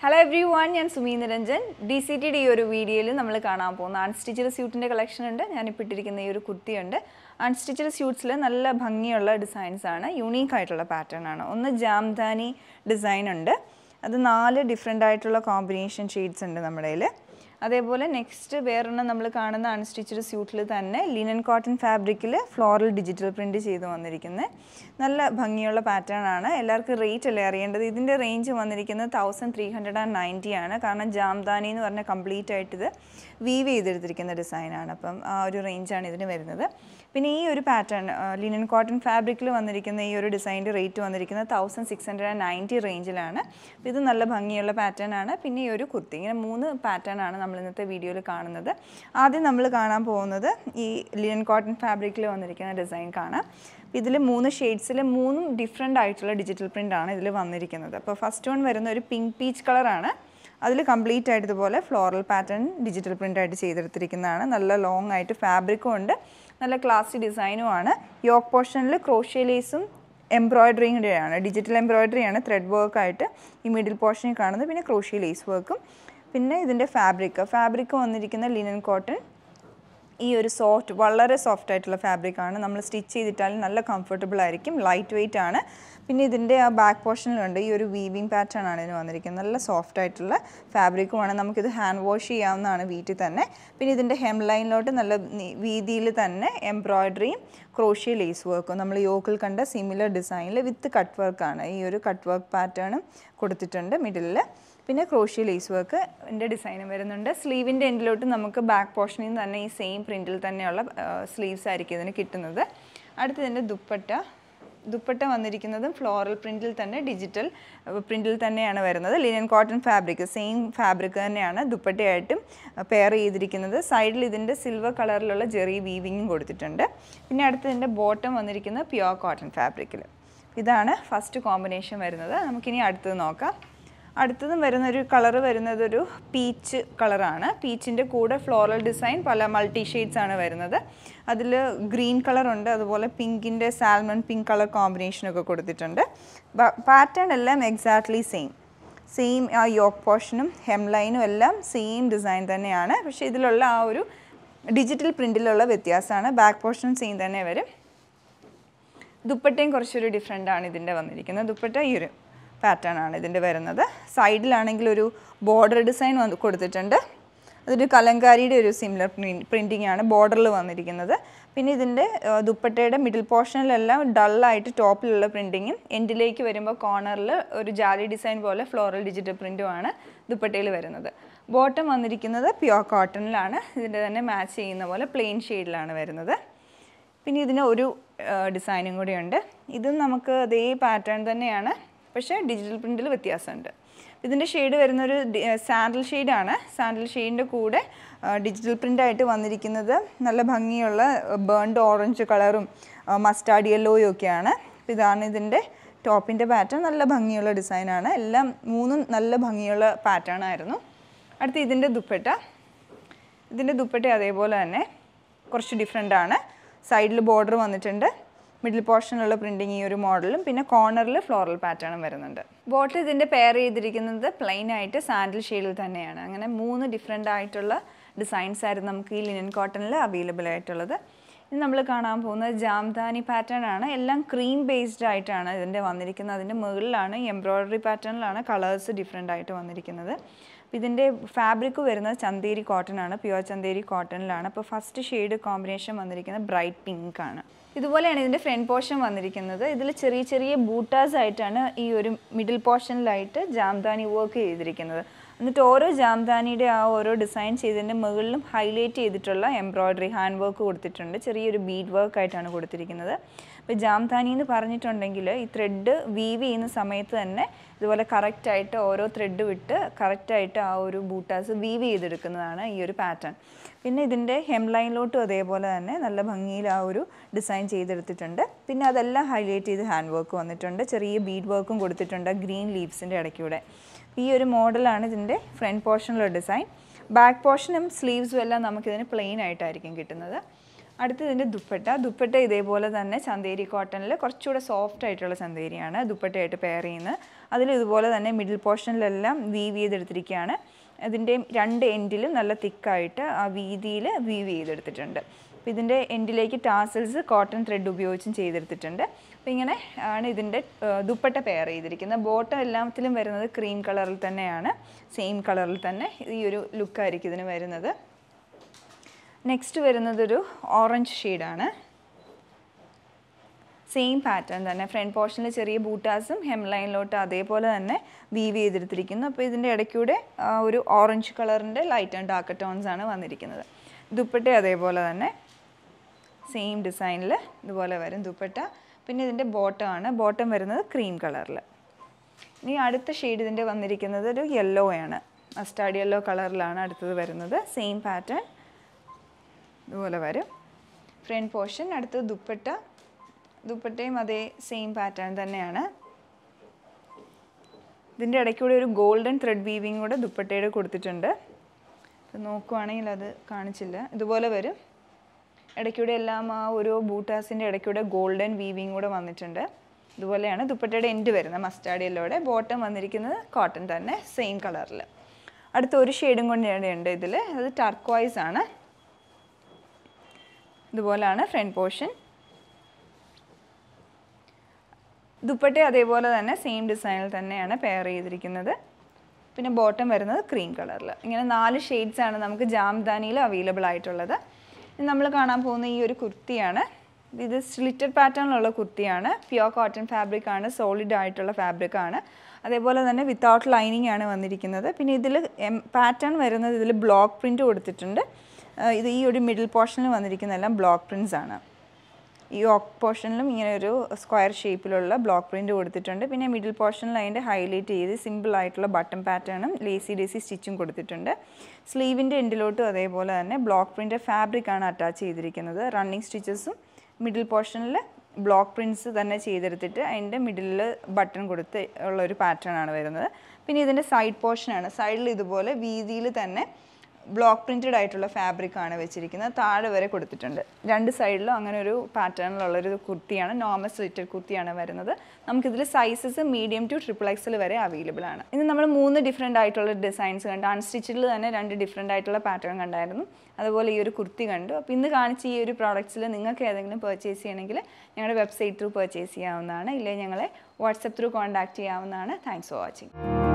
hello everyone ഞാൻ Sumi Niranjan D C T D ഈ ഒരു വീഡിയോയിൽ നമ്മൾ കാണാൻ പോകുന്ന അൺസ്റ്റിച്ചഡ് സ്യൂട്ടിൻ്റെ കളക്ഷൻ ഉണ്ട് ഞാനിപ്പോൾ ഇട്ടിരിക്കുന്ന ഈ ഒരു കുർത്തിയുണ്ട് അൺസ്റ്റിച്ചഡ് സ്യൂട്ട്സിൽ നല്ല ഭംഗിയുള്ള ഡിസൈൻസ് ആണ് യൂണീക്ക് ആയിട്ടുള്ള പാറ്റേൺ ആണ് ഒന്ന് ജാംദാനി ഡിസൈൻ ഉണ്ട് അത് നാല് ഡിഫറെൻ്റ് ആയിട്ടുള്ള കോമ്പിനേഷൻ ഷെയ്ഡ്സ് ഉണ്ട് നമ്മുടെ കയ്യിൽ അതേപോലെ നെക്സ്റ്റ് വേറൊരെണ്ണം നമ്മൾ കാണുന്ന അൺസ്റ്റിച്ചഡ് സ്യൂട്ടിൽ തന്നെ ലിനൻ കോട്ടൺ ഫാബ്രിക്കിൽ ഫ്ലോറൽ ഡിജിറ്റൽ പ്രിൻറ്റ് ചെയ്ത് വന്നിരിക്കുന്നത് നല്ല ഭംഗിയുള്ള പാറ്റേൺ ആണ് എല്ലാവർക്കും റേറ്റ് അല്ലേ അറിയേണ്ടത് ഇതിൻ്റെ റേഞ്ച് വന്നിരിക്കുന്നത് thousand three hundred and ninety ആണ് കാരണം ജാംദാനി എന്ന് പറഞ്ഞാൽ കംപ്ലീറ്റ് ആയിട്ട് ഇത് വീവ് ചെയ്തെടുത്തിരിക്കുന്ന ഡിസൈനാണ് അപ്പം ആ ഒരു റേഞ്ചാണ് ഇതിന് വരുന്നത് പിന്നെ ഈ ഒരു പാറ്റേൺ ലിനൻ കോട്ടൺ ഫാബ്രിക്കിൽ വന്നിരിക്കുന്ന ഈ ഒരു ഡിസൈൻ്റെ റേറ്റ് വന്നിരിക്കുന്നത് thousand six hundred and ninety റേഞ്ചിലാണ് അപ്പോൾ ഇത് നല്ല ഭംഗിയുള്ള പാറ്റേൺ ആണ് പിന്നെ ഈ ഒരു കുർത്തി ഇങ്ങനെ മൂന്ന് പാറ്റേൺ ആണ് നമ്മൾ ഇന്നത്തെ വീഡിയോയിൽ കാണുന്നത് ആദ്യം നമ്മൾ കാണാൻ പോകുന്നത് ഈ ലിനൻ കോട്ടൺ ഫാബ്രിക്കിൽ വന്നിരിക്കുന്ന ഡിസൈൻ കാണാം ഇതിൽ മൂന്ന് ഷെയ്ഡ്സിൽ മൂന്നും ഡിഫറെൻ്റ് ആയിട്ടുള്ള ഡിജിറ്റൽ പ്രിൻ്റ് ആണ് ഇതിൽ വന്നിരിക്കുന്നത് അപ്പോൾ ഫസ്റ്റ് വൺ വരുന്ന ഒരു പിങ്ക് പീച്ച് കളറാണ് അതിൽ കംപ്ലീറ്റ് ആയിട്ട് ഇതുപോലെ ഫ്ലോറൽ പാറ്റേൺ ഡിജിറ്റൽ പ്രിൻ്റ് ആയിട്ട് ചെയ്തെടുത്തിരിക്കുന്നതാണ് നല്ല ലോങ് ആയിട്ട് ഫാബ്രിക്കും ഉണ്ട് നല്ല ക്ലാസി ഡിസൈനും ആണ് യോക്ക് പോർഷനിൽ ക്രോഷ്യ ലേസും എംബ്രോയ്ഡറിയും കൂടെയാണ് ഡിജിറ്റൽ എംബ്രോയ്ഡറിയാണ് ത്രെഡ് വർക്കായിട്ട് ഈ മിഡിൽ പോർഷനിൽ കാണുന്നത് പിന്നെ ക്രോഷ്യ ലേസ് വർക്കും പിന്നെ ഇതിൻ്റെ ഫാബ്രിക് ഫാബ്രിക് വന്നിരിക്കുന്ന ലിനൻ കോട്ടൺ ഈ ഒരു സോഫ്റ്റ് വളരെ സോഫ്റ്റ് ആയിട്ടുള്ള ഫാബ്രിക് ആണ് നമ്മൾ സ്റ്റിച്ച് ചെയ്തിട്ടാലും നല്ല കംഫർട്ടബിൾ ആയിരിക്കും ലൈറ്റ് വെയിറ്റ് ആണ് പിന്നെ ഇതിൻ്റെ ആ ബാക്ക് പോർഷനിലുണ്ട് ഈ ഒരു വീവിങ് പാറ്റേൺ ആണ് ഇതിന് വന്നിരിക്കുന്നത് നല്ല സോഫ്റ്റ് ആയിട്ടുള്ള ഫാബ്രിക്കുമാണ് നമുക്കിത് ഹാൻഡ് വാഷ് ചെയ്യാവുന്നതാണ് വീട്ടിൽ തന്നെ പിന്നെ ഇതിൻ്റെ ഹെം ലൈനിലോട്ട് നല്ല വീതിയിൽ തന്നെ എംബ്രോയ്ഡറിയും ക്രോഷ്യ ലേസ് വർക്കും നമ്മൾ യോക്കിൽ കണ്ട സിമിലർ ഡിസൈനിൽ വിത്ത് കട്ട് വർക്കാണ് ഈ ഒരു കട്ട് വർക്ക് പാറ്റേണും കൊടുത്തിട്ടുണ്ട് മിഡിലിൽ പിന്നെ ക്രോഷ്യ ലേസ് വർക്ക് എൻ്റെ ഡിസൈനും വരുന്നുണ്ട് സ്ലീവിൻ്റെ എൻഡിലോട്ട് നമുക്ക് ബാക്ക് പോർഷനിൽ നിന്ന് തന്നെ ഈ സെയിം പ്രിൻറ്റിൽ തന്നെയുള്ള സ്ലീവ്സ് ആയിരിക്കും ഇതിന് കിട്ടുന്നത് അടുത്തതിൻ്റെ ദുപ്പട്ട ദുപ്പട്ട വന്നിരിക്കുന്നതും ഫ്ലോറൽ പ്രിൻറ്റിൽ തന്നെ ഡിജിറ്റൽ പ്രിൻറ്റിൽ തന്നെയാണ് വരുന്നത് linen cotton fabric same fabric തന്നെയാണ് ദുപ്പട്ടയായിട്ടും പെയർ ചെയ്തിരിക്കുന്നത് സൈഡിൽ ഇതിൻ്റെ സിൽവർ കളറിലുള്ള ജെറി വീവിങ്ങും കൊടുത്തിട്ടുണ്ട് പിന്നെ അടുത്തതിൻ്റെ ബോട്ടം വന്നിരിക്കുന്നത് പ്യുവർ കോട്ടൺ ഫാബ്രിക്കിൽ ഇതാണ് ഫസ്റ്റ് കോമ്പിനേഷൻ വരുന്നത് നമുക്കിനി അടുത്തത് നോക്കാം അടുത്തതും വരുന്ന ഒരു കളർ വരുന്നത് ഒരു പീച്ച് കളറാണ് പീച്ചിൻ്റെ കൂടെ ഫ്ലോറൽ ഡിസൈൻ പല മൾട്ടി ഷെയ്ഡ്സ് ആണ് വരുന്നത് അതിൽ ഗ്രീൻ കളർ ഉണ്ട് അതുപോലെ പിങ്കിൻ്റെ സാൽമൺ പിങ്ക് കളർ കോമ്പിനേഷനൊക്കെ കൊടുത്തിട്ടുണ്ട് പാറ്റേൺ എല്ലാം എക്സാക്ട്ലി സെയിം സെയിം ആ യോക്ക് പോർഷനും ഹെം ലൈനും എല്ലാം സെയിം ഡിസൈൻ തന്നെയാണ് പക്ഷേ ഇതിലുള്ള ആ ഒരു ഡിജിറ്റൽ പ്രിൻറ്റിലുള്ള വ്യത്യാസമാണ് ബാക്ക് പോർഷൻ സെയിം തന്നെ വരും ദുപ്പട്ടയും കുറച്ചൊരു ഡിഫറെൻ്റ് ആണ് ഇതിൻ്റെ വന്നിരിക്കുന്നത് ദുപ്പട്ട ഈ ഒരു പാറ്റേൺ ആണ് ഇതിൻ്റെ വരുന്നത് സൈഡിലാണെങ്കിൽ ഒരു ബോർഡർ ഡിസൈൻ വന്ന് കൊടുത്തിട്ടുണ്ട് അതൊരു കലങ്കാരിയുടെ ഒരു സിമിലർ പ്രിൻറ്റിംഗ് ആണ് ബോർഡറിൽ വന്നിരിക്കുന്നത് പിന്നെ ഇതിൻ്റെ ദുപ്പട്ടയുടെ മിഡിൽ പോർഷനിലെല്ലാം ഡള്ളായിട്ട് ടോപ്പിലുള്ള പ്രിൻറ്റിങ്ങും എൻഡിലേക്ക് വരുമ്പോൾ കോർണറിൽ ഒരു ജാലി ഡിസൈൻ പോലെ ഫ്ലോറൽ ഡിജിറ്റൽ പ്രിൻറ്റുമാണ് ദുപ്പട്ടയിൽ വരുന്നത് ബോട്ടം വന്നിരിക്കുന്നത് പ്യുവർ കോട്ടണിലാണ് ഇതിൻ്റെ തന്നെ മാച്ച് ചെയ്യുന്ന പോലെ പ്ലെയിൻ ഷെയ്ഡിലാണ് വരുന്നത് പിന്നെ ഇതിന് ഒരു ഡിസൈനും കൂടിയുണ്ട് ഇതും നമുക്ക് അതേ പാറ്റേൺ തന്നെയാണ് പക്ഷേ ഡിജിറ്റൽ പ്രിൻറ്റിൽ വ്യത്യാസമുണ്ട് ഇതിൻ്റെ ഷെയ്ഡ് വരുന്നൊരു സാൻഡൽ ഷെയ്ഡാണ് സാൻഡൽ ഷെയ്ഡിൻ്റെ കൂടെ ഡിജിറ്റൽ പ്രിൻ്റായിട്ട് വന്നിരിക്കുന്നത് നല്ല ഭംഗിയുള്ള ബേൺഡ് ഓറഞ്ച് കളറും മസ്റ്റാർഡ് യെല്ലോയും ഒക്കെയാണ് ഇതാണ് ഇതിൻ്റെ ടോപ്പിൻ്റെ പാറ്റേൺ നല്ല ഭംഗിയുള്ള ഡിസൈനാണ് എല്ലാം മൂന്നും നല്ല ഭംഗിയുള്ള പാറ്റേൺ ആയിരുന്നു അടുത്ത് ഇതിൻ്റെ ദുപ്പട്ട ഇതിൻ്റെ ദുപ്പട്ട അതേപോലെ തന്നെ കുറച്ച് ഡിഫറെൻ്റ് ആണ് സൈഡിൽ ബോർഡർ വന്നിട്ടുണ്ട് മിഡിൽ പോർഷനിലുള്ള പ്രിൻറ്റിങ് ഈ ഒരു മോഡലും പിന്നെ കോർണറിൽ ഫ്ലോറൽ പാറ്റേണും വരുന്നുണ്ട് ബോട്ടിൽ ഇതിൻ്റെ പെയർ ചെയ്തിരിക്കുന്നത് പ്ലെയിൻ ആയിട്ട് സാൻഡിൽ ഷെയ്ഡിൽ തന്നെയാണ് അങ്ങനെ മൂന്ന് ഡിഫറെൻ്റ് ആയിട്ടുള്ള ഡിസൈൻസ് ആയിരുന്നു നമുക്ക് ഈ ലിനൻ കോട്ടണിൽ അവൈലബിൾ ആയിട്ടുള്ളത് ഇനി നമ്മൾ കാണാൻ പോകുന്നത് ജാംദാനി പാറ്റേൺ ആണ് എല്ലാം ക്രീം ബേസ്ഡ് ആയിട്ടാണ് ഇതിൻ്റെ വന്നിരിക്കുന്നത് അതിൻ്റെ മുകളിലാണ് എംബ്രോയ്ഡറി പാറ്റേണിലാണ് കളേഴ്സ് ഡിഫറെൻ്റ് ആയിട്ട് വന്നിരിക്കുന്നത് ഇതിൻ്റെ ഫാബ്രിക് വരുന്നത് ചന്തേരി കോട്ടൺ ആണ് പ്യുവർ ചന്തേരി കോട്ടണിലാണ് അപ്പോൾ ഫസ്റ്റ് ഷെയ്ഡ് കോമ്പിനേഷൻ വന്നിരിക്കുന്നത് ബ്രൈറ്റ് പിങ്ക് ആണ് ഇതുപോലെയാണ് ഇതിൻ്റെ ഫ്രണ്ട് പോർഷൻ വന്നിരിക്കുന്നത് ഇതിൽ ചെറിയ ചെറിയ ബൂട്ടാസ് ആയിട്ടാണ് ഈ ഒരു മിഡിൽ പോർഷനിലായിട്ട് ജാംദാനി വർക്ക് ചെയ്തിരിക്കുന്നത് എന്നിട്ട് ഓരോ ജാംദാനിയുടെ ആ ഓരോ ഡിസൈൻ ചെയ്തതിൻ്റെ മുകളിലും ഹൈലൈറ്റ് ചെയ്തിട്ടുള്ള എംബ്രോയ്ഡറി ഹാൻഡ് വർക്ക് കൊടുത്തിട്ടുണ്ട് ചെറിയൊരു ബീഡ് വർക്ക് ആയിട്ടാണ് കൊടുത്തിരിക്കുന്നത് ഇപ്പോൾ ജാംദാനി എന്ന് പറഞ്ഞിട്ടുണ്ടെങ്കിൽ ഈ ത്രെഡ് വീവ് ചെയ്യുന്ന സമയത്ത് തന്നെ ഇതുപോലെ കറക്റ്റായിട്ട് ഓരോ ത്രെഡ് വിട്ട് കറക്റ്റായിട്ട് ആ ഒരു ബൂട്ടാസ് വീവ് ചെയ്തെടുക്കുന്നതാണ് ഈ ഒരു പാറ്റേൺ പിന്നെ ഇതിൻ്റെ ഹെം ലൈനിലോട്ടും അതേപോലെ തന്നെ നല്ല ഭംഗിയിൽ ആ ഒരു ഡിസൈൻ ചെയ്തെടുത്തിട്ടുണ്ട് പിന്നെ അതെല്ലാം ഹൈലൈറ്റ് ചെയ്ത് ഹാൻഡ് വർക്ക് വന്നിട്ടുണ്ട് ചെറിയ ബീഡ് വർക്കും കൊടുത്തിട്ടുണ്ട് ഗ്രീൻ ലീവ്സിൻ്റെ ഇടയ്ക്കൂടെ ഈ ഒരു മോഡലാണ് ഇതിൻ്റെ ഫ്രണ്ട് പോർഷനിലുള്ള ഡിസൈൻ ബാക്ക് പോർഷനും സ്ലീവ്സും എല്ലാം നമുക്കിതിന് പ്ലെയിൻ ആയിട്ടായിരിക്കും കിട്ടുന്നത് അടുത്ത ഇതിൻ്റെ ദുപ്പട്ട ദുപ്പട്ട ഇതേപോലെ തന്നെ ചന്തേരി കോട്ടണിൽ കുറച്ചുകൂടെ സോഫ്റ്റ് ആയിട്ടുള്ള ചന്തേരിയാണ് ദുപ്പട്ടയായിട്ട് പെയർ ചെയ്യുന്നത് അതിൽ ഇതുപോലെ തന്നെ മിഡിൽ പോർഷനിലെല്ലാം വീവ് ചെയ്തെടുത്തിരിക്കുകയാണ് അതിൻ്റെ രണ്ട് എൻഡിലും നല്ല തിക്കായിട്ട് ആ വീതിയിൽ വീവ് ചെയ്തെടുത്തിട്ടുണ്ട് അപ്പോൾ ഇതിൻ്റെ എൻഡിലേക്ക് ടാസൽസ് കോട്ടൺ ത്രെഡ് ഉപയോഗിച്ചും ചെയ്തെടുത്തിട്ടുണ്ട് അപ്പോൾ ഇങ്ങനെ ആണ് ഇതിൻ്റെ ആ, ദുപ്പട്ട പെയർ ചെയ്തിരിക്കുന്നത് ബോട്ടം എല്ലാത്തിലും വരുന്നത് ക്രീം കളറിൽ തന്നെയാണ് സെയിം കളറിൽ തന്നെ ഈ ഒരു ലുക്കായിരിക്കും ഇതിന് വരുന്നത് നെക്സ്റ്റ് വരുന്നതൊരു ഓറഞ്ച് ഷെയ്ഡാണ് സെയിം പാറ്റേൺ തന്നെ ഫ്രണ്ട് പോർഷനിൽ ചെറിയ ബൂട്ടാസും ഹെം ലൈനിലോട്ട് അതേപോലെ തന്നെ വീവ് ചെയ്തെടുത്തിരിക്കുന്നു അപ്പോൾ ഇതിൻ്റെ ഇടയ്ക്കൂടെ ആ, ഒരു ഓറഞ്ച് കളറിൻ്റെ ലൈറ്റ് ആൻഡ് ഡാർക്ക് ടോൺസ് ആണ് വന്നിരിക്കുന്നത് ദുപ്പട്ട അതേപോലെ തന്നെ സെയിം ഡിസൈനിൽ ഇതുപോലെ വരും ദുപ്പട്ട പിന്നെ ഇതിൻ്റെ ബോട്ടം ആണ് ബോട്ടം വരുന്നത് ക്രീം കളറിൽ ഇനി അടുത്ത ഷെയ്ഡ് ഇതിൻ്റെ വന്നിരിക്കുന്നത് ഒരു യെല്ലോ ആണ് മസ്റ്റാർഡ് യെല്ലോ കളറിലാണ് അടുത്തത് വരുന്നത് സെയിം പാറ്റേൺ ഇതുപോലെ വരും ഫ്രണ്ട് പോർഷൻ അടുത്തത് ദുപ്പട്ട ദുപ്പട്ടയും അതേ സെയിം പാറ്റേൺ തന്നെയാണ് ഇതിൻ്റെ ഇടയ്ക്കൂടെ ഒരു ഗോൾഡൻ ത്രെഡ് വീവിങ് കൂടെ ദുപ്പട്ടയുടെ കൊടുത്തിട്ടുണ്ട് ഇത് നോക്കുവാണെങ്കിൽ അത് കാണിച്ചില്ല ഇതുപോലെ വരും ഇടയ്ക്കൂടെ എല്ലാം ആ ഓരോ ബൂട്ടാസിൻ്റെ ഇടയ്ക്കൂടെ ഗോൾഡൻ വീവിങ് കൂടെ വന്നിട്ടുണ്ട് ഇതുപോലെയാണ് ദുപ്പട്ടയുടെ എൻഡ് വരുന്നത് മസ്റ്റാർഡ് യെല്ലോടെ ബോട്ടം വന്നിരിക്കുന്നത് കോട്ടൺ തന്നെ സെയിം കളറിൽ അടുത്ത ഒരു ഷെയ്ഡും കൊണ്ട് ഉണ്ട് ഇതിൽ അത് ടർക്വൈസ് ആണ് ഇതുപോലാണ് ഫ്രണ്ട് പോർഷൻ ദുപ്പട്ട അതേപോലെ തന്നെ സെയിം ഡിസൈനിൽ തന്നെയാണ് പെയർ ചെയ്തിരിക്കുന്നത് പിന്നെ ബോട്ടം വരുന്നത് ക്രീം കളറിൽ ഇങ്ങനെ നാല് ഷെയ്ഡ്സ് ആണ് നമുക്ക് ജാംദാനിയിൽ അവൈലബിൾ ആയിട്ടുള്ളത് ഇനി നമ്മൾ കാണാൻ പോകുന്ന ഈ ഒരു കുർത്തിയാണ് ഇത് സ്ലിറ്റഡ് പാറ്റേണിലുള്ള കുർത്തിയാണ് പ്യുവർ കോട്ടൺ ഫാബ്രിക് ആണ് സോളിഡ് ആയിട്ടുള്ള ഫാബ്രിക് ആണ് അതേപോലെ തന്നെ വിത്തൗട്ട് ലൈനിങ് ആണ് വന്നിരിക്കുന്നത് പിന്നെ ഇതിൽ പാറ്റേൺ വരുന്നത് ഇതിൽ ബ്ലോക്ക് പ്രിൻ്റ് കൊടുത്തിട്ടുണ്ട് ആ, ഇത് ഈ ഒരു മിഡിൽ പോർഷനിൽ വന്നിരിക്കുന്നതെല്ലാം ബ്ലോക്ക് പ്രിൻസ് ആണ് ഈ ഓക്ക് പോർഷനിലും ഇങ്ങനെ ഒരു സ്ക്വയർ ഷേപ്പിലുള്ള ബ്ലോക്ക് പ്രിൻ്റ് കൊടുത്തിട്ടുണ്ട് പിന്നെ മിഡിൽ പോർഷനിൽ അതിൻ്റെ ഹൈലൈറ്റ് ചെയ്ത് സിമ്പിൾ ആയിട്ടുള്ള ബട്ടൺ പാറ്റേണും ലേസി ഡേസി സ്റ്റിച്ചും കൊടുത്തിട്ടുണ്ട് സ്ലീവിൻ്റെ എൻഡിലോട്ടും അതേപോലെ തന്നെ ബ്ലോക്ക് പ്രിൻ്റ് ഫാബ്രിക് ആണ് അറ്റാച്ച് ചെയ്തിരിക്കുന്നത് റണ്ണിങ് സ്റ്റിച്ചസും മിഡിൽ പോർഷനിൽ ബ്ലോക്ക് പ്രിൻറ്റ്സ് തന്നെ ചെയ്തെടുത്തിട്ട് അതിൻ്റെ മിഡിലിൽ ബട്ടൺ കൊടുത്ത് ഉള്ള ഒരു പാറ്റേൺ ആണ് വരുന്നത് പിന്നെ ഇതിൻ്റെ സൈഡ് പോർഷനാണ് സൈഡിൽ ഇതുപോലെ വീതിയിൽ തന്നെ ബ്ലോക്ക് പ്രിൻറ്റഡ് ആയിട്ടുള്ള ഫാബ്രിക് ആണ് വെച്ചിരിക്കുന്നത് താഴെ വരെ കൊടുത്തിട്ടുണ്ട് രണ്ട് സൈഡിലും അങ്ങനെ ഒരു പാറ്റേണിലുള്ളൊരു കുർത്തിയാണ് നോർമൽ സ്ലിറ്റഡ് കുർത്തിയാണ് വരുന്നത് നമുക്കിതിൽ sizes medium to triple XL വരെ അവൈലബിൾ ആണ് ഇന്ന് നമ്മൾ മൂന്ന് ഡിഫറെൻ്റ് ആയിട്ടുള്ള ഡിസൈൻസ് കണ്ടു അൺസ്റ്റിച്ചിൽ തന്നെ രണ്ട് ഡിഫറെൻ്റ് ആയിട്ടുള്ള പാറ്റേൺ കണ്ടായിരുന്നു അതുപോലെ ഈ ഒരു കുർത്തി കണ്ടു അപ്പോൾ ഇന്ന് കാണിച്ച ഈ ഒരു പ്രോഡക്റ്റ്സിൽ നിങ്ങൾക്ക് ഏതെങ്കിലും പർച്ചേസ് ചെയ്യണമെങ്കിൽ ഞങ്ങളുടെ വെബ്സൈറ്റ് ത്രൂ പർച്ചേസ് ചെയ്യാവുന്നതാണ് ഇല്ലെങ്കിൽ ഞങ്ങളെ വാട്സപ്പ് ത്രൂ കോൺടാക്ട് ചെയ്യാവുന്നതാണ് താങ്ക്സ് ഫോർ വാച്ചിങ്